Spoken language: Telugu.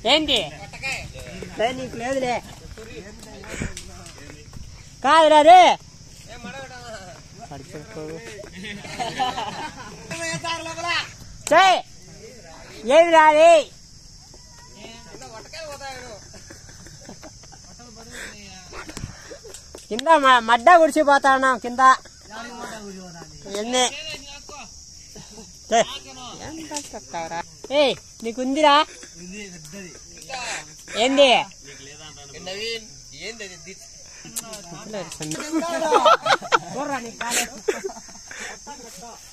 ఏంటి లే, నీకు లేదులే కాదురా రే చెయ్ ఏది రాది కింద మ- మడ్డ గుడిచిపోతాను కింద ఎన్ని చెయ్. ఎంత చెప్తావురా? ఏయ్ నీకుందిరా ఏంది నవీన్ ఏంది అది? చూడరా నీకు కాలేదు.